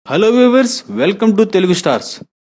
hello viewers welcome to Telugu stars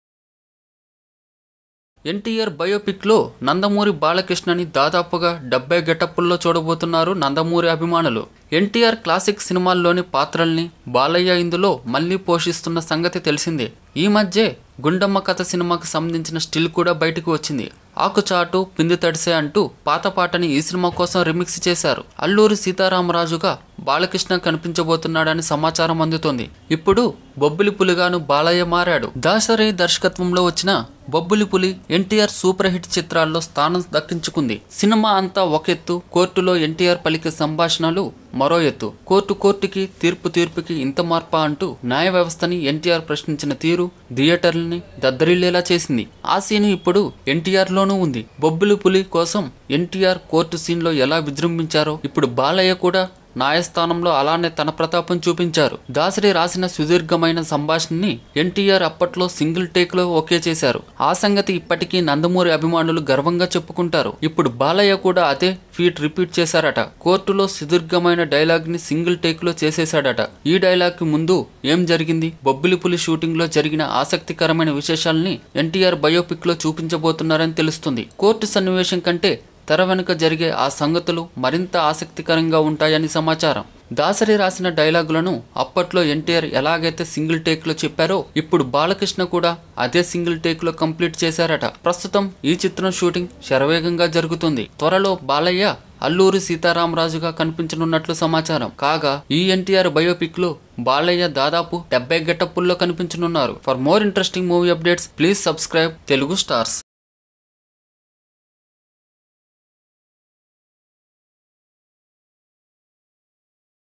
NTR బయోపిక్లో నందమూరి బాలకృష్ణని దాదాపుగా డెబ్బై గెటప్పుల్లో చూడబోతున్నారు నందమూరి అభిమానులు ఎన్టీఆర్ క్లాసిక్ సినిమాల్లోని పాత్రల్ని బాలయ్య ఇందులో మళ్ళీ పోషిస్తున్న సంగతి తెలిసిందే ఈ మధ్య గుండమ్మ కథ సినిమాకు సంబంధించిన స్టిల్ కూడా బయటకు వచ్చింది ఆకుచాటు పిండి తడిసే అంటూ పాత పాటని ఈ సినిమా కోసం రిమిక్స్ చేశారు అల్లూరి సీతారామరాజుగా బాలకృష్ణ కనిపించబోతున్నాడని సమాచారం అందుతోంది ఇప్పుడు బొబ్బిలి పులిగాను బాలయ్య మారాడు దాసరి దర్శకత్వంలో వచ్చిన బొబ్బిలి పులి ఎన్టీఆర్ సూపర్ హిట్ చిత్రాల్లో స్థానం దక్కించుకుంది సినిమా అంతా ఒక ఎత్తు కోర్టులో ఎన్టీఆర్ పలికే సంభాషణలు మరో ఎత్తు కోర్టు కోర్టుకి తీర్పు తీర్పుకి ఇంత మార్పా అంటూ న్యాయ వ్యవస్థని ఎన్టీఆర్ ప్రశ్నించిన తీరు థియేటర్లని దద్దరిల్లేలా చేసింది ఆ సీన్ ఇప్పుడు ఎన్టీఆర్ లోనూ ఉంది బొబ్బిలి పులి కోసం ఎన్టీఆర్ కోర్టు సీన్ లో ఎలా విజృంభించారో ఇప్పుడు బాలయ్య కూడా న్యాయస్థానంలో అలానే తన ప్రతాపం చూపించారు దాసరి రాసిన సుదీర్ఘమైన సంభాషణని ఎన్టీఆర్ అప్పట్లో సింగిల్ టేక్ లో ఓకే చేశారు ఆ సంగతి ఇప్పటికీ నందమూరి అభిమానులు గర్వంగా చెప్పుకుంటారు ఇప్పుడు బాలయ్య కూడా అదే ఫీట్ రిపీట్ చేశారట కోర్టులో సుదీర్ఘమైన డైలాగ్ ని సింగిల్ టేక్ లో చేసేశాడట ఈ డైలాగ్ కి ముందు ఏం జరిగింది బొబ్బిలిపులి షూటింగ్ లో జరిగిన ఆసక్తికరమైన విశేషాలని ఎన్టీఆర్ బయోపిక్ లో చూపించబోతున్నారని తెలుస్తుంది కోర్టు సన్నివేశం కంటే తెర వెనుక జరిగే ఆ సంగతులు మరింత ఆసక్తికరంగా ఉంటాయని సమాచారం దాసరి రాసిన డైలాగులను అప్పట్లో ఎన్టీఆర్ ఎలాగైతే సింగిల్ టేక్ లో చెప్పారో ఇప్పుడు బాలకృష్ణ కూడా అదే సింగిల్ టేక్ లో కంప్లీట్ చేశారట ప్రస్తుతం ఈ చిత్రం షూటింగ్ శరవేగంగా జరుగుతుంది త్వరలో బాలయ్య అల్లూరి సీతారామరాజుగా కనిపించనున్నట్లు సమాచారం కాగా ఈ ఎన్టీఆర్ బయోపిక్ లో బాలయ్య దాదాపు డెబ్బై గెటప్పుల్లో కనిపించనున్నారు for more interesting movie updates please subscribe Telugu stars